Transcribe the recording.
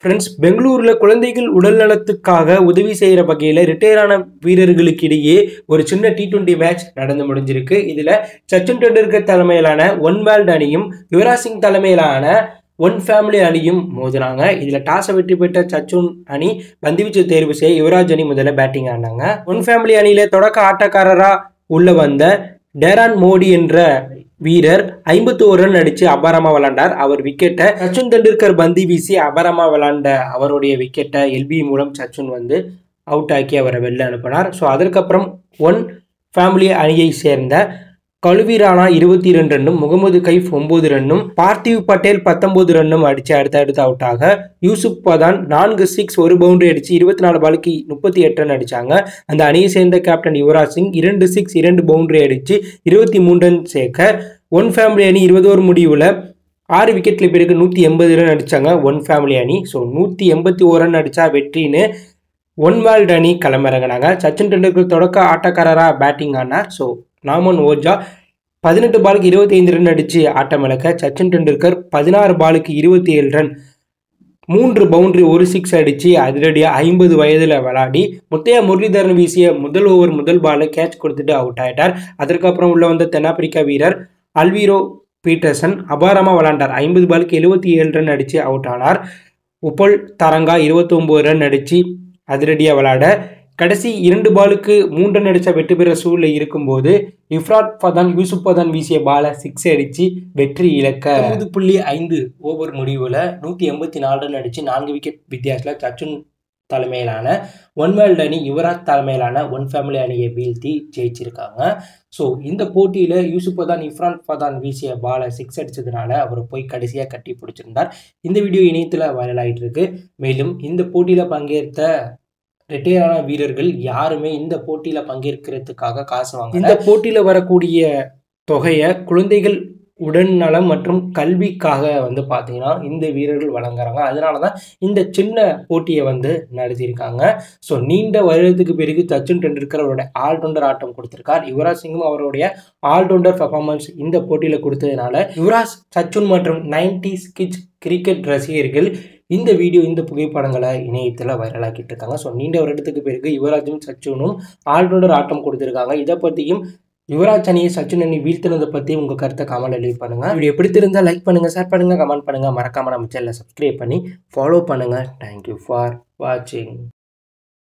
friends பெங்களூரில் குழந்தைகள் உடல் நலத்துக்காக உதவி செய்கிற வகையில் ரிட்டையரான வீரர்களுக்கு இடையே ஒரு சின்ன டி டுவெண்ட்டி மேட்ச் நடந்து முடிஞ்சிருக்கு இதில் சச்சின் டெண்டுல்கர் தலைமையிலான ஒன் வேர்ல்டு அணியும் யுவராஜ் சிங் தலைமையிலான ஒன் ஃபேமிலி அணியும் மோதுறாங்க இதில் டாஸை வெற்றி பெற்ற சச்சுன் அணி பந்துவீச்சு தேர்வு செய்ய யுவராஜ் அணி முதல்ல பேட்டிங் ஆடினாங்க ஒன் ஃபேமிலி அணியில் தொடக்க ஆட்டக்காரராக உள்ள வந்த டேரான் மோடி என்ற வீரர் ஐம்பத்தி ஒரு ரன் அடிச்சு அபாரமா விளாண்டார் அவர் விக்கெட்டை சச்சின் தெண்டுல்கர் பந்து வீசி அபாரமா விளாண்ட அவருடைய விக்கெட்டை எல்பி மூலம் சச்சுன் வந்து அவுட் ஆக்கி அவரை வெளில அனுப்பினார் ஸோ அதற்கப்புறம் ஒன் ஃபேமிலி அணியை சேர்ந்த கழுவி ராணா இருபத்தி ரெண்டு ரன்னும் முகமது கைஃப் ஒன்பது ரன்னும் பார்த்திவ் பட்டேல் பத்தொன்பது ரன்னும் அடிச்சு அடுத்தடுத்து அவுட் ஆக யூசுப் பதான் நான்கு சிக்ஸ் ஒரு பவுண்டரி அடிச்சு இருபத்தி நாலு பாலுக்கு முப்பத்தி எட்டு ரன் அடிச்சாங்க அந்த அணியை சேர்ந்த கேப்டன் யுவராஜ் சிங் இரண்டு சிக்ஸ் இரண்டு பவுண்டரி அடிச்சு இருபத்தி மூணு ரன் சேர்க்க ஒன் ஃபேமிலி அணி இருபதோரு முடிவில் ஆறு விக்கெட்ல பிறகு நூற்றி எண்பது ரன் அடித்தாங்க ஒன் ஃபேமிலி அணி ஸோ நூற்றி எண்பத்தி ஒரு ரன் அடித்தா வெற்றின்னு ஒன் வேர்ல்டு அணி களமிறங்கினாங்க சச்சின் டெண்டுல்கர் தொடக்க ஆட்டக்காரராக பேட்டிங் ஆனார் ஸோ நாமன் ஓஜா பதினெட்டு பாலுக்கு இருபத்தி ஐந்து ரன் அடித்து ஆட்டம் இழக்க சச்சின் டெண்டுல்கர் பதினாறு பாலுக்கு இருபத்தி ஏழு ரன் மூன்று பவுண்டரி ஒரு சிக்ஸ் அடித்து அதிரடியாக ஐம்பது வயதில் விளையாடி முத்தையா முரளிதரன் வீசிய முதல் ஓவர் முதல் பாலை கேட்ச் கொடுத்துட்டு அவுட் ஆயிட்டார் அதற்கப்புறம் உள்ள வந்த தென்னாப்பிரிக்கா வீரர் அல்வீரோ பீட்டர்சன் அபாரமாக விளாண்டார் ஐம்பது பாலுக்கு எழுபத்தி ஏழு ரன் அடித்து அவுட் ஆனார் உப்பல் தரங்கா இருபத்தொம்போது ரன் அடித்து அதிரடியாக விளையாட கடைசி இரண்டு பாலுக்கு மூன்று ரன் அடித்த வெற்றி பெற சூழ்நிலை இருக்கும்போது இஃப்ராட் பதான் யூசுப் பதான் வீசிய பாலை சிக்ஸ் அடித்து வெற்றி இழக்க ஒன்பது புள்ளி ஐந்து ஓவர் முடிவில் நூற்றி எண்பத்தி நாலு ரன் அடித்து நான்கு விக்கெட் வித்தியாசத்தில் சச்சுன் தலைமையிலான ஒன் வேர்ல்டு அணி யுவராஜ் தலைமையிலான ஒன் ஃபேமிலி அணியை வீழ்த்தி ஜெயிச்சிருக்காங்க ஸோ இந்த போட்டியில் யூசுப் பதான் இஃப்ரான் பதான் வீசிய பாலை சிக்ஸ் அடித்ததுனால அவர் போய் கடைசியாக கட்டி பிடிச்சிருந்தார் இந்த வீடியோ இணையத்தில் வைரல் ஆகிட்டு இருக்கு மேலும் இந்த போட்டியில் பங்கேற்ற ரிட்டையரான வீரர்கள் யாருமே இந்த போட்டியில் பங்கேற்கிறதுக்காக காசு வாங்க இந்த போட்டியில் வரக்கூடிய தொகையை குழந்தைகள் உடல்நலம் மற்றும் கல்விக்காக வந்து பார்த்தீங்கன்னா இந்த வீரர்கள் வழங்குறாங்க அதனால தான் இந்த சின்ன போட்டியை வந்து நடத்தியிருக்காங்க ஸோ நீண்ட வருடத்துக்கு பிறகு சச்சின் டெண்டுல்கர் அவருடைய ஆல்ரவுண்டர் ஆட்டம் கொடுத்திருக்கார் யுவராஜ் சிங்கும் அவருடைய ஆல்ரவுண்டர் பர்ஃபார்மன்ஸ் இந்த போட்டியில் கொடுத்ததுனால யுவராஜ் சச்சுன் மற்றும் நைன்டி கிட்ஸ் கிரிக்கெட் ரசிகர்கள் இந்த வீடியோ இந்த புகைப்படங்களை இணையத்தில் வைரலாக்கிட்டு இருக்காங்க ஸோ நீண்ட வருடத்துக்கு பிறகு யுவராஜும் சச்சுனும் ஆல்ரவுண்டர் ஆட்டம் கொடுத்துருக்காங்க இதை பற்றியும் யுவராஜ் அணியை சச்சின் அணி வீழ்த்தினதை பற்றி உங்கள் கருத்தை கமெண்ட் லீவ் பண்ணுங்கள் வீடியோ பிடித்திருந்தா லைக் பண்ணுங்கள் ஷேர் பண்ணுங்கள் கமெண்ட் பண்ணுங்கள் மறக்காமல் நம்ம சேனலை சப்ஸ்கிரைப் பண்ணி ஃபாலோ பண்ணுங்கள் தேங்க்யூ ஃபார் வாட்சிங்